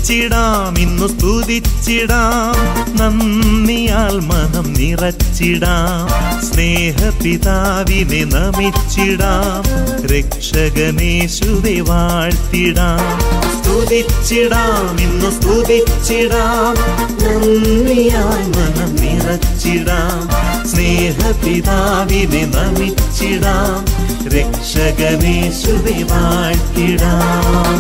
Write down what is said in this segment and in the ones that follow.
സ്തുതിച്ചിടാം ഇന്നു സ്തുതിച്ചിടാം നന്ദിയാൽ മനം നിറച്ചിടാം സ്നേഹപിതാവിനെ നമിച്ചിടാം രക്ഷകനേശുവെ വാഴ്ത്തിടാം സ്തുതിച്ചിടാം ഇന്നു സ്തുതിച്ചിടാം നന്ദിയാൽ മനം നിറച്ചിടാം സ്നേഹപിതാവിനെ നമിച്ചിടാം രക്ഷകനേശുവെ വാഴ്ത്തിടാം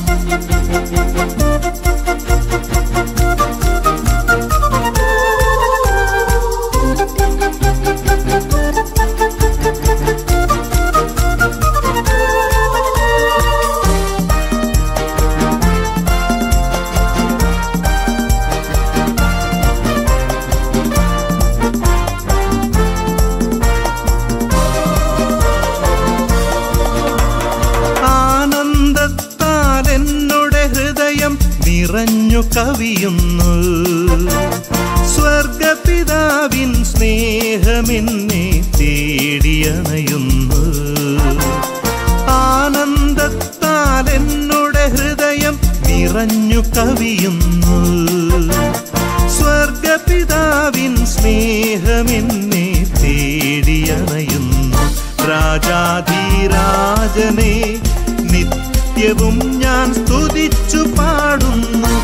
ആനന്ദത്താൽ എന്നുടെ ഹൃദയം നിറഞ്ഞു കവിയുന്നു സ്വർഗപിതാവിൻ സ്നേഹമെന്നെ തേടിയണയുന്നു ആനന്ദത്താൽ എന്നുടെ ഹൃദയം നിറഞ്ഞു കവിയുന്നു സ്വർഗപിതാവിൻ സ്നേഹമെന്നെ തേടിയണയുന്നു രാജാധീരാജനെ നിത്യവും ഞാൻ സ്തുതിച്ചു പാടുന്നു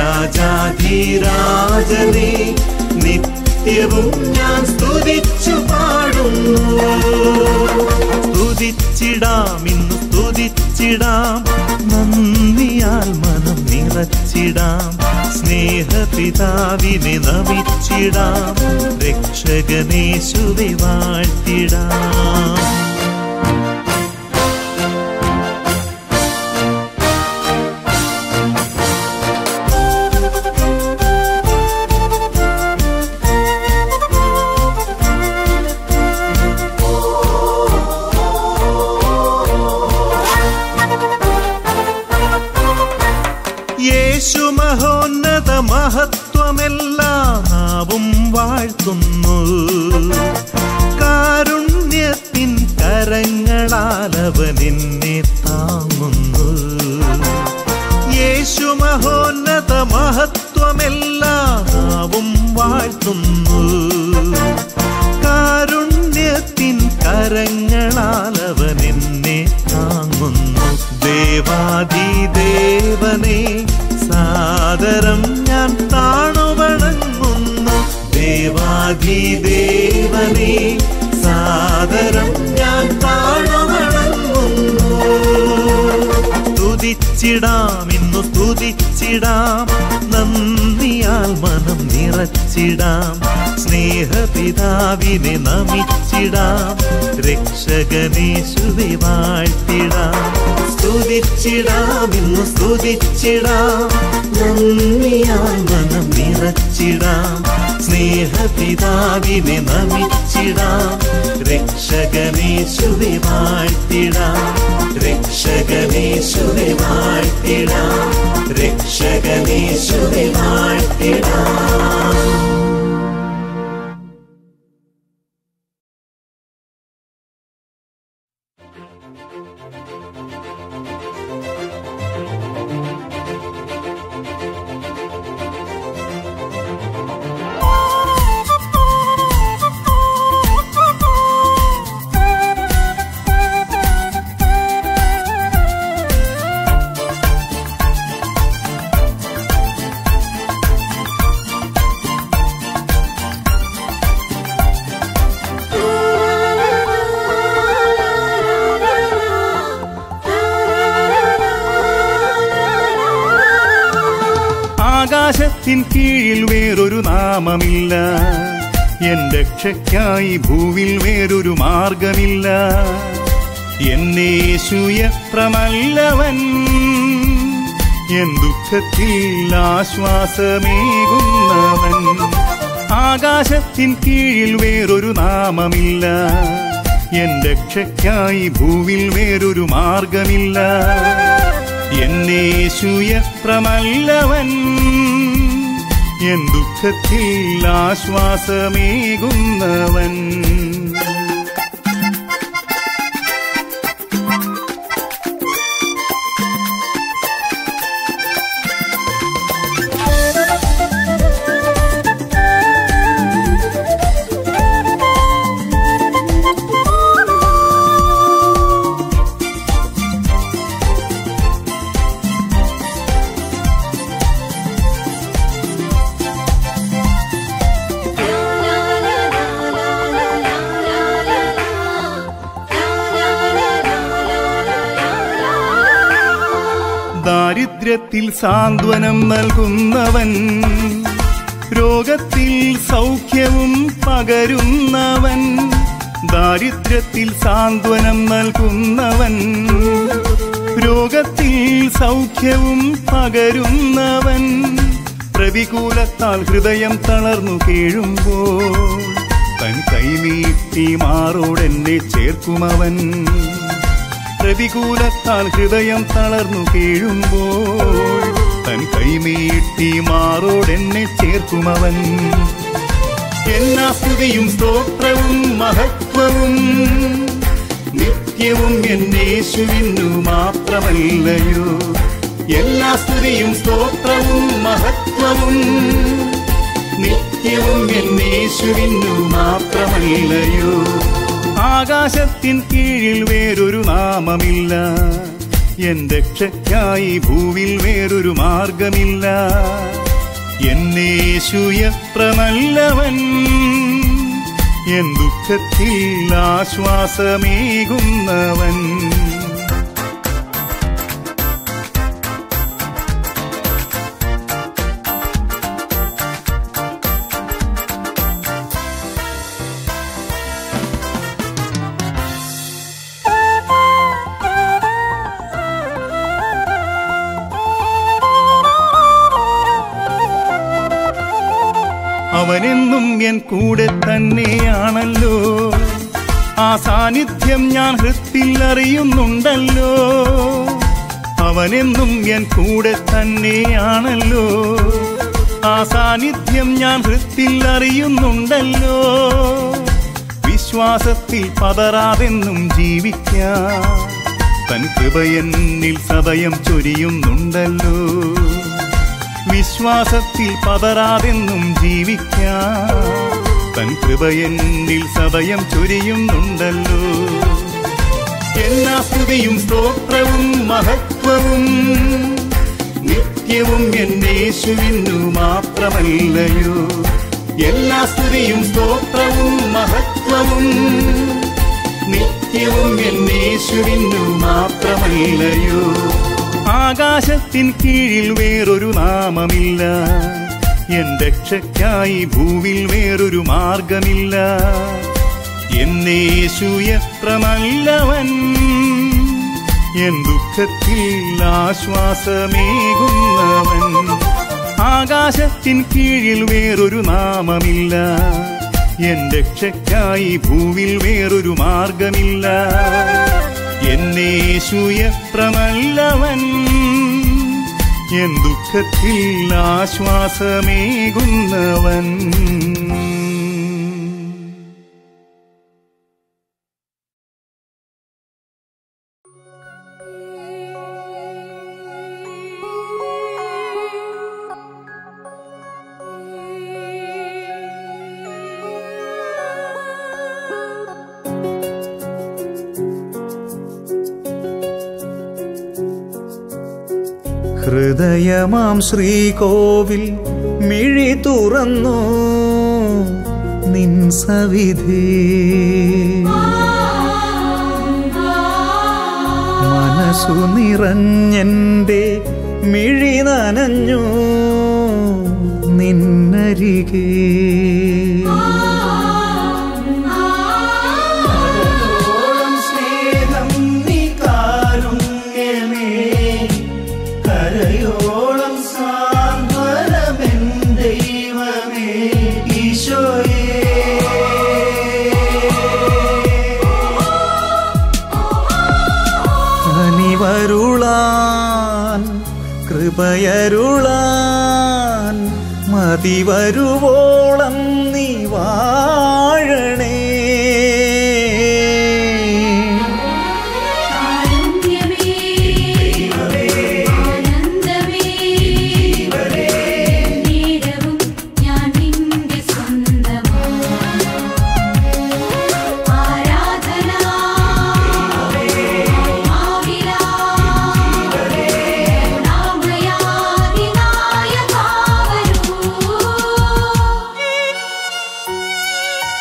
രാജാധീരാജനെ നിത്യവും ഞാൻ സ്തുതിച്ചു പാടുന്നു സ്തുതിച്ചിടാം ഇന്ന് സ്തുതിച്ചിടാം നന്ദിയാൽ മനം നിറച്ചിടാം സ്നേഹപിതാവിനെ നമിച്ചിടാം രക്ഷകനേശുവെ വാഴ്ത്തിടാം യേശു മഹോന്നത മഹത്വമെല്ലാം നാവും വാഴ്ത്തുന്നു കാരുണ്യത്തിൻ കരങ്ങളാൽ അവൻ എന്നെ താങ്ങുന്നു യേശു മഹോന്നത മഹത്വമെല്ലാം നാവും വാഴ്ത്തുന്നു കാരുണ്യത്തിൻ കരങ്ങളാൽ അവൻ എന്നെ താങ്ങുന്നു ദേവാദിദേവനെ സാദരം ഞാൻ താണുവണങ്ങുന്നു ദേവാദിദേവനെ സാദരം ഞാൻ താണുവണങ്ങുന്നു സ്തുതിച്ചിടാം ഇന്നു സ്തുതിച്ചിടാം നന്ദിയാൽ മനം നിറച്ചിടാം സ്നേഹപിതാവിനെ നമിച്ചിടാം രക്ഷകനേശുവെ വാഴ്ത്തിടാം സ്തുതിച്ചിടാം ഇന്നു സ്തുതിച്ചിടാം നന്ദിയാൽ മനം നിറച്ചിടാം സ്നേഹപിതാവിനെ നമിച്ചിടാം രക്ഷകനേശുവെ വാഴ്ത്തിടാം രക്ഷകനേശുവെ വാഴ്ത്തിടാം രക്ഷകനേശുവെ വാഴ്ത്തിടാം ആകാശത്തിൻ കീഴിൽ വേറൊരു നാമമില്ല എൻ രക്ഷയ്ക്കായി ഭൂവിൽ വേറൊരു മാർഗമില്ല എന്നേശു എത്ര നല്ലവൻ എൻ ദുഃഖത്തിൽ ആശ്വാസമേകുന്നവൻ ആകാശത്തിൻ കീഴിൽ വേറൊരു നാമമില്ല എൻ രക്ഷയ്ക്കായി ഭൂവിൽ വേറൊരു മാർഗമില്ല എന്നേശു എത്ര നല്ലവൻ എൻ ദുഃഖത്തിൽ ആശ്വാസമേകുന്നവൻ ദാരിദ്ര്യത്തിൽ സാന്ത്വനം നൽകുന്നവൻ രോഗത്തിൽ സൗഖ്യവും പകരുന്നവൻ ദാരിദ്ര്യത്തിൽ സാന്ത്വനം നൽകുന്നവൻ രോഗത്തിൽ സൗഖ്യവും പകരുന്നവൻ പ്രതികൂലത്താൽ ഹൃദയം തളർന്നു കീഴുമ്പോൾ തൻ കൈനീട്ടി മാറോടെന്നെ ചേർക്കുമവൻ പ്രതികൂലത്താൽ ഹൃദയം തളർന്നു കീഴുമ്പോൾ തൻ കൈനീട്ടി മാറോടെന്നെ ചേർക്കുമവൻ എല്ലാ സ്തുതിയും സ്തോത്രവും മഹത്വവും നിത്യവും എന്നേശുവിനു മാത്രമല്ലയോ എല്ലാ സ്തുതിയും സ്തോത്രവും മഹത്വവും നിത്യവും എന്നേശുവിനു മാത്രമല്ലയോ ആകാശത്തിൻ കീഴിൽ വേറൊരു നാമമില്ല എൻ രക്ഷയ്ക്കായി ഭൂവിൽ വേറൊരു മാർഗമില്ല എന്നേശു എത്ര നല്ലവൻ എൻ ദുഃഖത്തിൽ ആശ്വാസമേകുന്നവൻ അവനെന്നും എൻ കൂടെ തന്നെയാണല്ലോ ആ സാന്നിധ്യം ഞാൻ ഹൃത്തിൽ അറിയുന്നുണ്ടല്ലോ അവനെന്നും എൻ കൂടെ തന്നെയാണല്ലോ ആ സാന്നിധ്യം ഞാൻ ഹൃത്തിൽ അറിയുന്നുണ്ടല്ലോ വിശ്വാസത്തിൽ പതറാതെന്നും ജീവിക്കാം തൻ കൃപയെന്നിൽ സദയം ചൊരിയുന്നുണ്ടല്ലോ വിശ്വാസത്തിൽ പതറാതെന്നും ജീവിക്കാം തൻ കൃപയെന്നിൽ സദയം ചൊരിയുന്നുണ്ടല്ലോ എല്ലാ സ്തുതിയും സ്തോത്രവും മഹത്വവും നിത്യവും എന്നേശുവിനു മാത്രമല്ലയോ എല്ലാ സ്തുതിയും സ്തോത്രവും മഹത്വവും നിത്യവും എന്നേശുവിനു മാത്രമല്ലയോ ആകാശത്തിൻ കീഴിൽ വേറൊരു നാമമില്ല എൻ രക്ഷയ്ക്കായി ഭൂവിൽ വേറൊരു മാർഗമില്ല എന്നേശു എത്ര നല്ലവൻ എൻ ദുഃഖത്തിൽ ആശ്വാസമേകുന്നവൻ ആകാശത്തിൻ കീഴിൽ വേറൊരു നാമമില്ല എൻ രക്ഷയ്ക്കായി ഭൂവിൽ വേറൊരു മാർഗമില്ല എന്നേശു എത്ര നല്ലവൻ എൻ ദുഃഖത്തിൽ ആശ്വാസമേകുന്നവൻ ഹൃദയമാം ശ്രീകോവിൽ മിഴി തുറന്നു നിൻ സവിധേ മനസ്സു നിറഞ്ഞെന്റെ മിഴി നനഞ്ഞു നിന്നരികേ കരയോളം സ്നേഹം നീ കാരുണ്യമേ കരയോളം സാന്ത്വനമെൻ ദൈവമേ ഈശോയേ കനിവരുളാൻ കൃപയരുളാൻ മതിവരുവോളം നീ വാഴണേ കാരുണ്യമേ ആനന്ദമേ നേരവും ഞാൻ നിന്റെ സ്വന്തമാണ് ആരാധന ആവിലാ നാമയാദിനായ കാവരൂ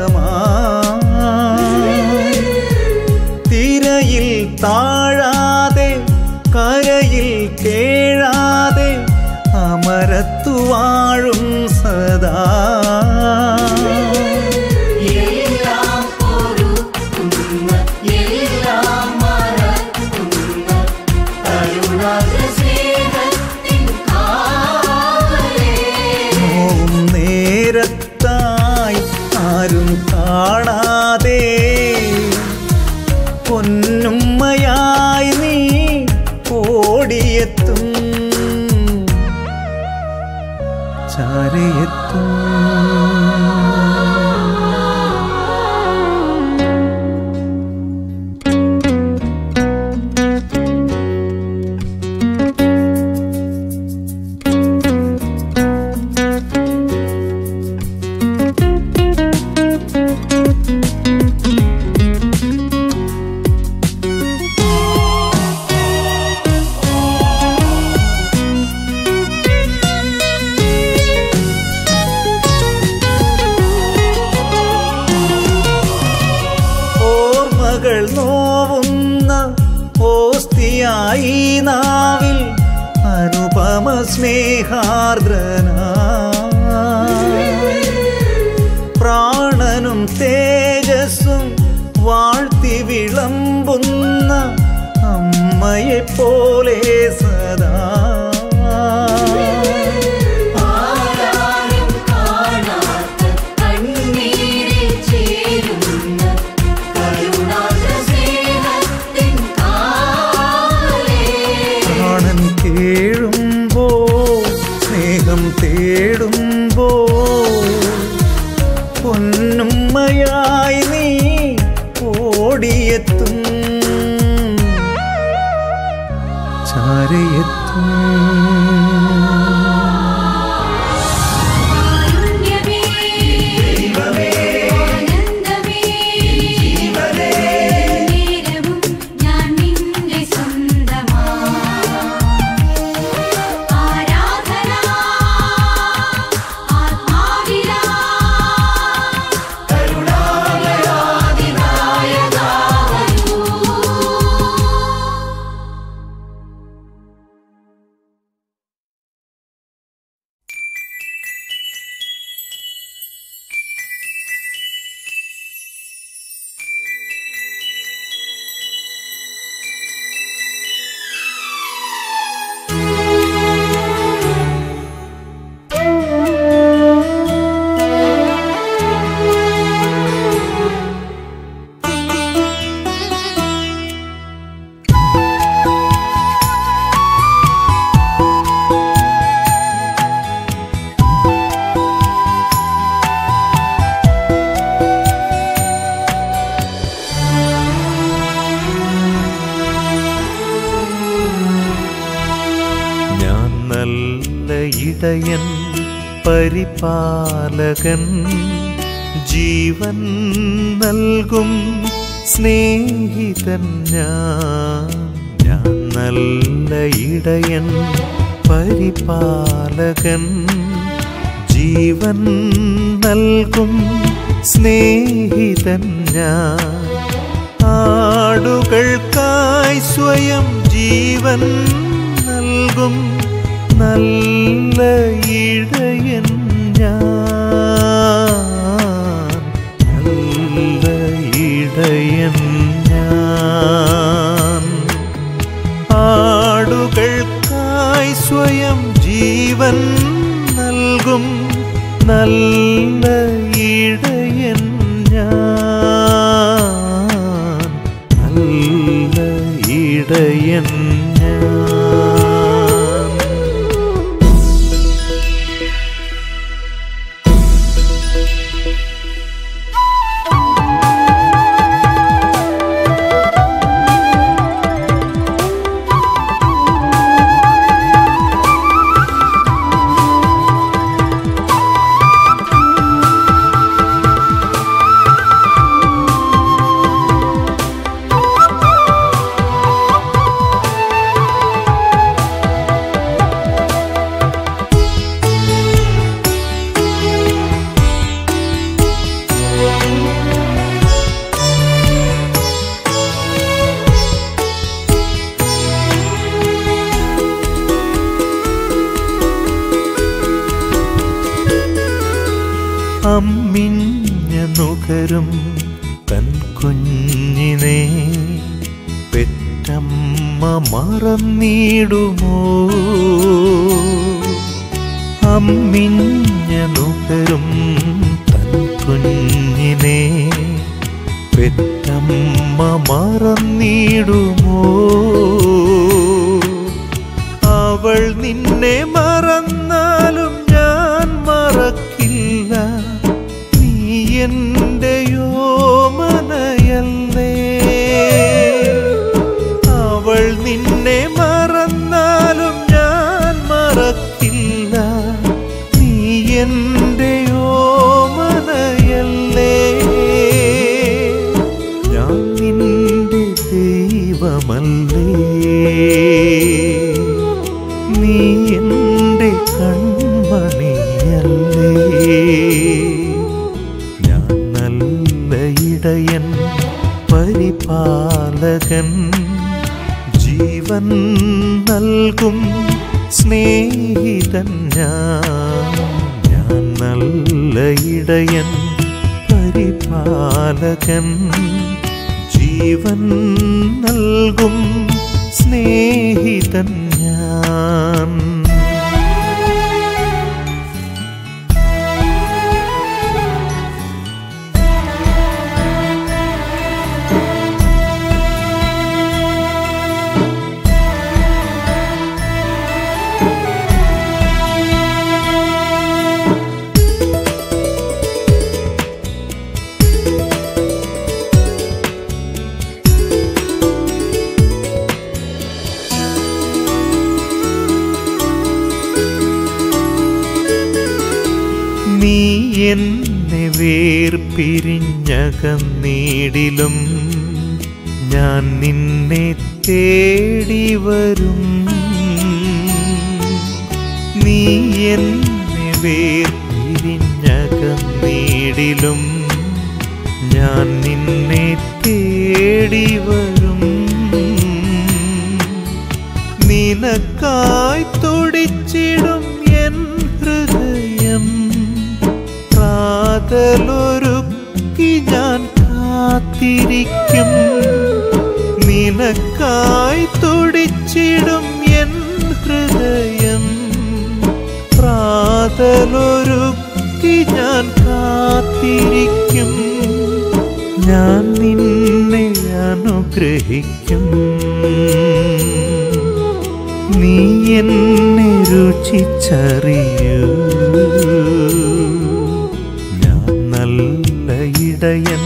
തിരയിൽ താഴാതെ കരയിൽ കേഴാതെ അമരത്തു വാഴും സദാ എല്ലാം പൊറുക്കുന്ന എല്ലാം മറക്കുന്ന കരുണാദ്ര സ്നേഹത്തിൻ കാവലേ നോവും നേരത്തായി ആരും കാണാതെ പൊന്നുമ്മയായി നീ ഓടിയെത്തും ചാരയെത്തും ഓർമ്മകൾ നോവുന്ന ഓസ്തിയായി നാവിൽ അനുപമ സ്നേഹാർദ്രന പ്രാണനും തേജസ്സും വാഴ്ത്തി വിളമ്പുന്ന അമ്മയെ പോലെ സദാ ആരാരും കാണാത്ത കണ്ണീരിൽ ചേരുന്ന കരുണാദ്ര സ്നേഹത്തിൻ കാവലേ പ്രാണൻ കേഴുമ്പോ സ്നേഹം തേടുമ്പോ പൊന്നുമ്മയായി നീ ഓടിയെത്തും ചാരയെത്തും കാരുണ്യമേ ആനന്ദമേ നേരവും ഞാൻ നിന്റെ സ്വന്തമാ ആരാധന ആത്മാവിലാ കരുണാമയാദിനായകാവരൂ ഞാൻ നല്ല ഇടയൻ പരിപാലകൻ ജീവൻ നൽകും സ്നേഹിതൻ ഞാൻ ഞാൻ നല്ല ഇടയൻ പരിപാലകൻ ജീവൻ നൽകും സ്നേഹിതൻ ഞാൻ ആടുകൾക്കായി സ്വയം ജീവൻ നൽകും നല്ല ഇടയൻ ഞാൻ നല്ല ഇടയൻ ഞാൻ ആടുകൾക്കായി സ്വയം ജീവൻ നൽകും നല്ല ഇടയൻ ഞാൻ നല്ല ഇടയൻ ഞാൻ ും നുകരും തൻ കുഞ്ഞിനെ പെറ്റമ്മ മറന്നിടുമോ അമ്മിഞ്ഞ നുകരും തൻ കുഞ്ഞിനെ പെറ്റമ്മ മറന്നിടുമോ അവൾ നിന്നെ മറന്നാലും ഞാൻ മറക്കില്ല നീ എന്റെയോ മനയല്ലേ അവൾ നിന്നെ മറന്നാലും ഞാൻ മറക്കില്ല നീ എന്റെയോ മനയല്ലേ ഞാൻ നിന്റെ ദൈവമല്ലേ നീ എൻ്റെ കൺമണിയല്ലേ ഞാൻ നല്ല ഇടയൻ പരിപാലകൻ ജീവൻ നൽകും സ്നേഹിതൻ ഞാൻ ഞാൻ നല്ല ഇടയൻ പരിപാലകൻ ജീവൻ നൽകും സ്നേഹിതൻ ഞാൻ നീ എന്നെ വേർപിരിഞ്ഞകന്നീടിലും ഞാൻ നിന്നെ തേടി വരും നീ എന്നെ വേർപിരിഞ്ഞകന്നീടിലും ഞാൻ നിന്നെ തേടി വരും നിനക്കായി തുടിച്ചിടും എൻ ഹൃദയം പ്രാതലൊരുക്കി ഞാൻ കാത്തിരിക്കും നിനക്കായി തുടിച്ചിടും എൻ ഹൃദയം പ്രാതലൊരുക്കി ഞാൻ കാത്തിരിക്കും ഞാൻ നിന്നെ അനുഗ്രഹിക്കും നീ എന്നെ രുചിച്ചറിയൂ ഞാൻ നല്ല ഇടയൻ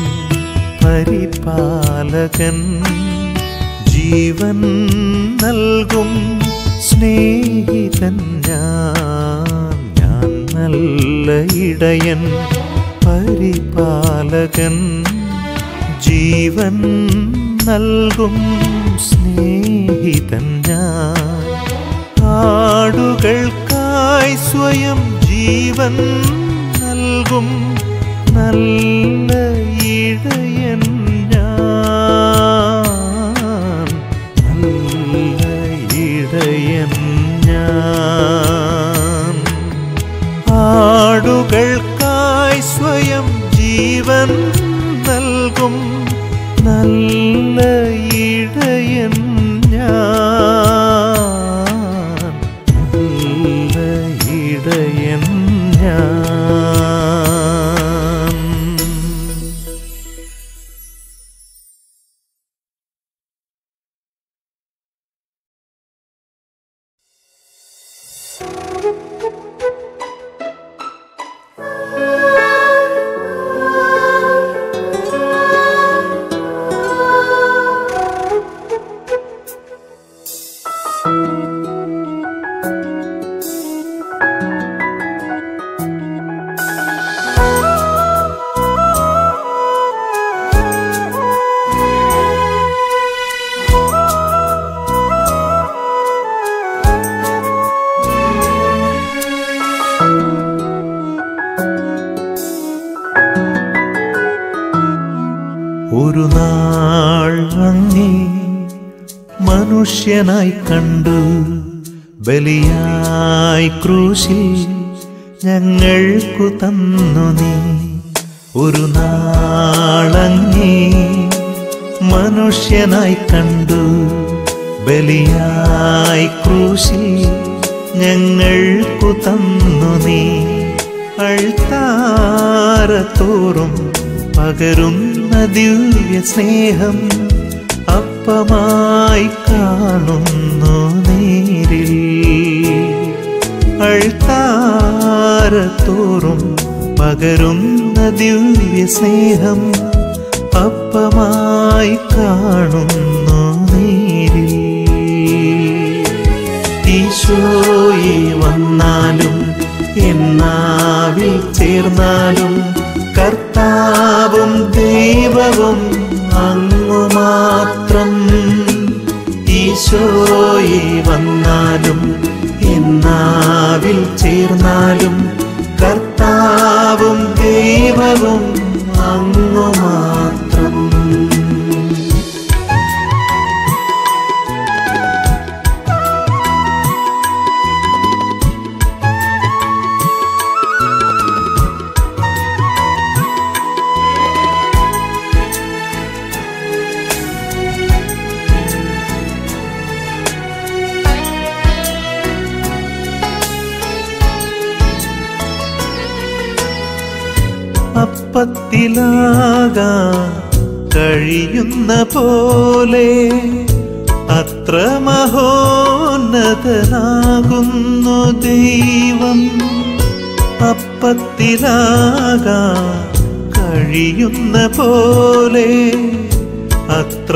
പരിപാലകൻ ജീവൻ നൽകും സ്നേഹിതൻ ഞാൻ ഞാൻ നല്ല ഇടയൻ പരിപാലകൻ ജീവൻ നൽകും സ്നേഹിതൻ ഞാൻ ആടുകൾക്കായി സ്വയം ജീവൻ നൽകും നല്ല ഇടയൻ ഞാൻ നല്ല ഇടയൻ ഞാൻ ആടുകൾക്കായി സ്വയം ജീവൻ നൽകും നല്ല ഇടയൻ ഞാൻ നല്ല ഇടയൻ ഞാൻ ഒരു നാൾ അങ്ങേ മനുഷ്യനായി കണ്ടു ബലിയായി ക്രൂശിൽ ഞങ്ങൾക്കു തന്നു നീ ഒരു നാളങ്ങേ മനുഷ്യനായി കണ്ടു ബലിയായി ക്രൂശിൽ ഞങ്ങൾക്കു തന്നു നീ അഴ്ത്താരത്തോറും പകരുന്ന ദിവ്യ സ്നേഹം അപ്പമായി കാണുന്നു നേരിൽ അഴ്ത്താരത്തോറും പകരുന്ന ദിവ്യ സ്നേഹം അപ്പമായി കാണുന്നു നേരിൽ ഈശോയെ വന്നാലും എന്നാവിൽ ചേർന്നാലും കർത്താവും ദൈവവും അങ്ങു മാത്രം ഈശോയെ വന്നാലും എന്നാവിൽ ചേർന്നാലും കർത്താവും ദൈവവും അങ്ങു മാത്രം അപ്പത്തിലാകാൻ കഴിയുന്ന പോലെ അത്ര മഹോന്നതനാകുന്നു ദൈവം അപ്പത്തിലാകാൻ കഴിയുന്ന പോലെ അത്ര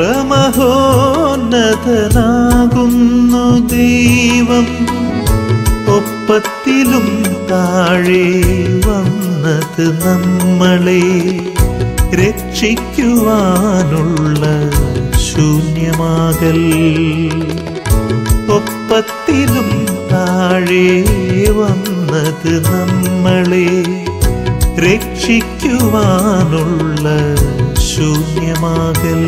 മഹോന്നതനാകുന്നു ദൈവം ഒപ്പത്തിലും താഴെ വന്നത് നമ്മളെ രക്ഷിക്കുവാനുള്ള ശൂന്യമാകൽ ഒപ്പത്തിലും താഴെ വന്നത് നമ്മളെ രക്ഷിക്കുവാനുള്ള ശൂന്യമാകൽ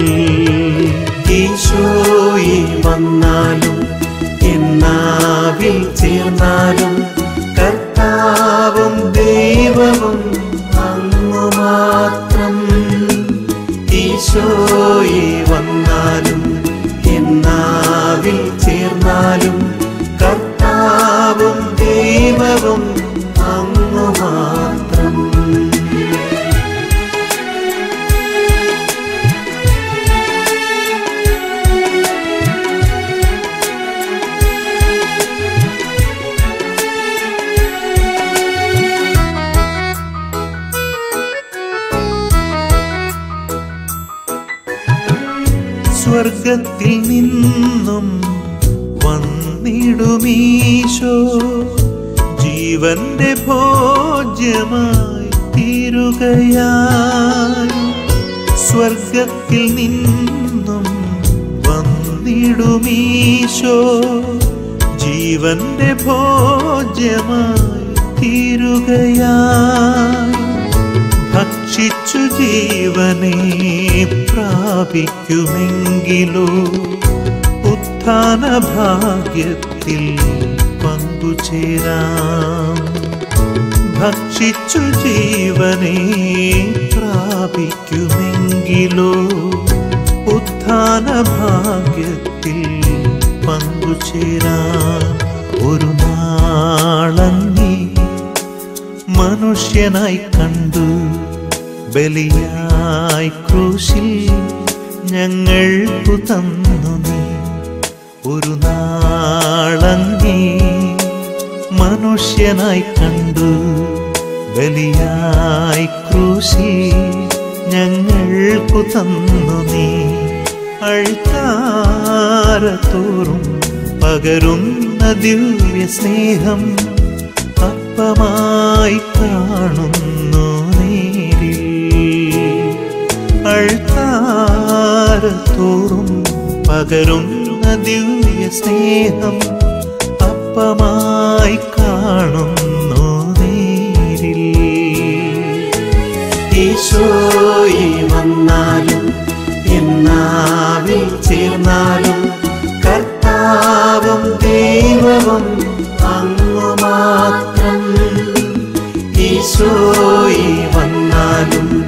ഈശോയെ വന്നാലും എന്നാവിൽ ചേർന്നാലും കർത്താവും ദൈവവും അങ്ങു മാത്രം ഈശോയെ വന്നാലും എന്നാവിൽ ചേർന്നാലും കർത്താവും ദൈവവും അങ്ങു മാത്രം സ്വർഗത്തിൽ നിന്നും വന്നിടുമീശോ ജീവന്റെ ഭോജ്യമായി തീരുകയായി സ്വർഗത്തിൽ നിന്നും വന്നിടുമീശോ ജീവന്റെ ഭോജ്യമായി തീരുകയായി ഭക്ഷിച്ചു ജീവനെ പ്രാപിക്കുമെങ്കിലോ ഉത്ഥാന ഭാഗ്യത്തിൽ പങ്കുചേരാം ഭക്ഷിച്ചു ജീവനെ പ്രാപിക്കുമെങ്കിലോ ഉത്ഥാന ഭാഗ്യത്തിൽ പങ്കുചേരാം ഒരു നാളങ്ങി മനുഷ്യനായി കണ്ടു ബലിയായി ക്രൂശിൽ ഞങ്ങൾക്കു തന്നു നീ ഒരു നാളങ്ങി മനുഷ്യനായി കണ്ടു ബലിയായി ക്രൂശിൽ ഞങ്ങൾക്കു തന്നു നീ അഴുത്താരത്തോറും പകരുന്ന ദിവ്യ സ്നേഹം അപ്പമായി കാണുന്നു നേരിൽ അഴുത്താരത്തോറും പകരുന്ന ദിവ്യ സ്നേഹം അപ്പമായി കാണുന്നു നേരിൽ ഈശോയെ വന്നാലും എന്നാവിൽ ചേർന്നാലും കർത്താവും ദൈവവും അങ്ങു മാത്രം ഈശോയെ വന്നാലും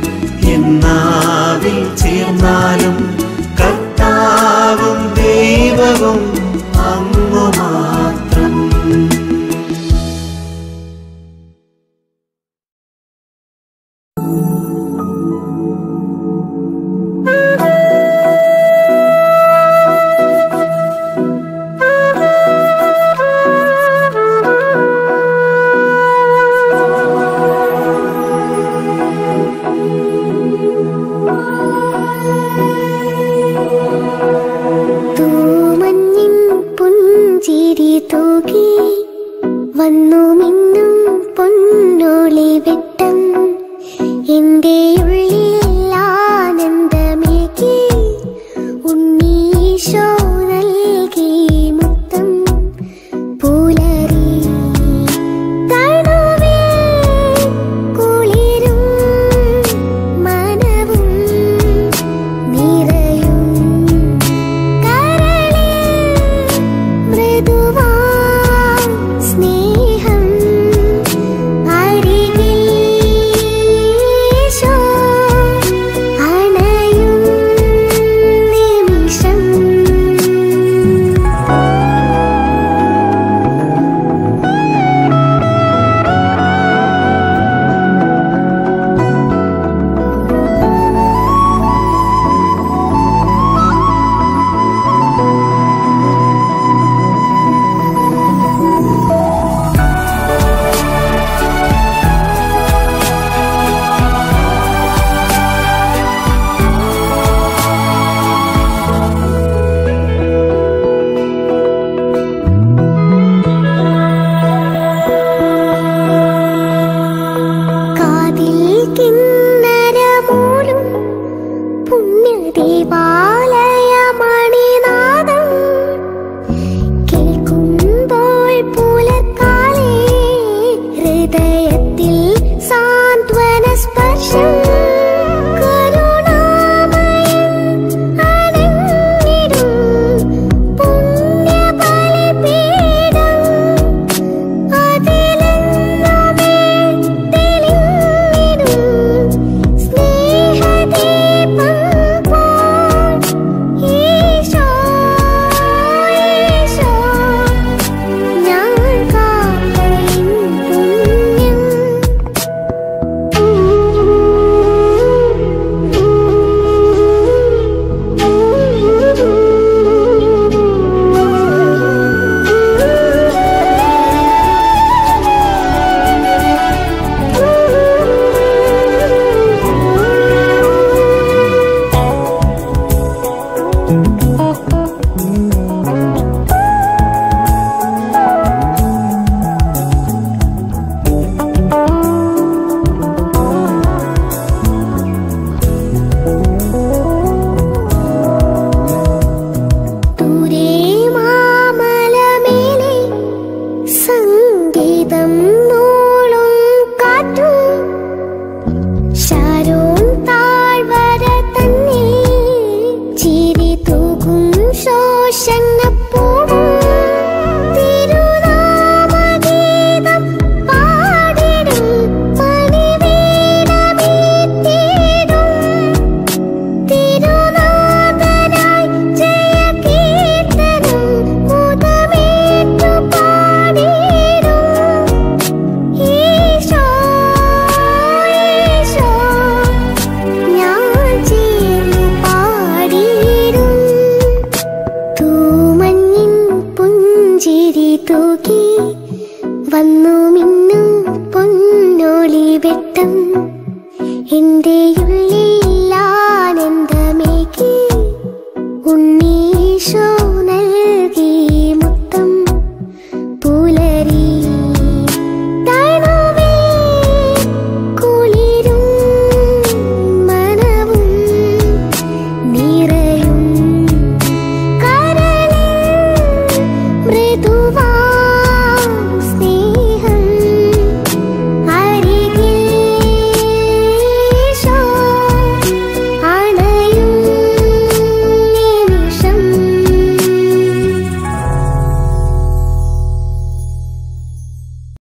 ദേവാ